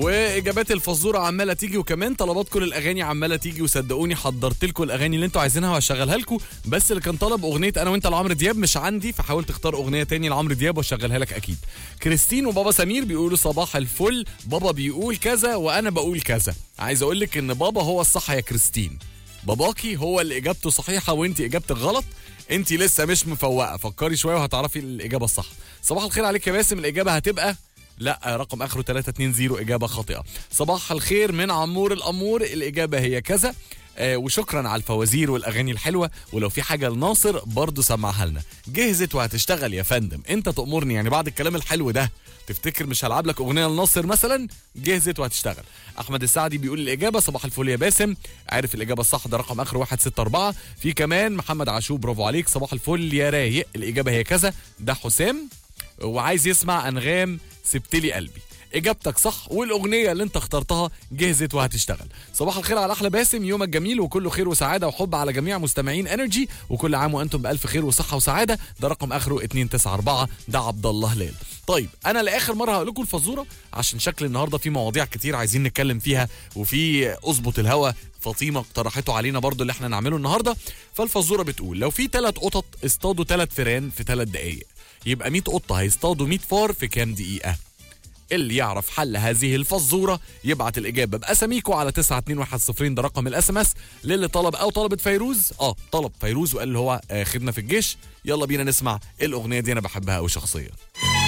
واجابات الفزوره عماله تيجي وكمان طلباتكم الاغاني عماله تيجي وصدقوني حضرت لكم الاغاني اللي انتوا عايزينها وهشغلها لكم بس اللي كان طلب اغنيه انا وانت لعمرو دياب مش عندي فحاول تختار اغنيه تاني لعمرو دياب واشغلها لك اكيد كريستين وبابا سمير بيقولوا صباح الفل بابا بيقول كذا وانا بقول كذا عايز اقول لك ان بابا هو الصح يا كريستين باباكي هو اللي اجابته صحيحه وانت اجابتك غلط انت لسه مش مفوقه فكري شويه وهتعرفي الاجابه الصح صباح الخير عليك يا باسم الاجابه هتبقى لا رقم اخره 320 اجابه خاطئه صباح الخير من عمور الامور الاجابه هي كذا آه وشكرا على الفوازير والاغاني الحلوه ولو في حاجه لناصر برضه سمعها لنا جهزت وهتشتغل يا فندم انت تامرني يعني بعد الكلام الحلو ده تفتكر مش هلعب لك اغنيه لناصر مثلا جهزت وهتشتغل احمد السعدي بيقول الاجابه صباح الفل يا باسم عارف الاجابه الصح ده رقم اخره 164 في كمان محمد عاشور برافو عليك صباح الفل يا رايق الاجابه هي كذا ده حسام وعايز يسمع انغام سبتلي قلبي اجابتك صح والاغنيه اللي انت اخترتها جهزت وهتشتغل صباح الخير على احلى باسم يومك جميل وكله خير وسعاده وحب على جميع مستمعين انرجي وكل عام وانتم بالف خير وصحه وسعاده ده رقم اخره 294 ده عبد الله هلال طيب انا لاخر مره هقول لكم الفزوره عشان شكل النهارده في مواضيع كتير عايزين نتكلم فيها وفي اظبط الهوا فاطمه اقترحته علينا برضو اللي احنا نعمله النهارده فالفزوره بتقول لو في ثلاث قطط اصطادوا ثلاث فيران في ثلاث دقائق يبقى 100 قطه هيصطادوا 100 فار في كام دقيقه اللي يعرف حل هذه الفزوره يبعت الاجابه باساميكو على 92110 ده رقم الاس ام اس للي طلب او طلبت فيروز اه طلب فيروز وقال اللي هو آه خدمه في الجيش يلا بينا نسمع الاغنيه دي انا بحبها قوي شخصيا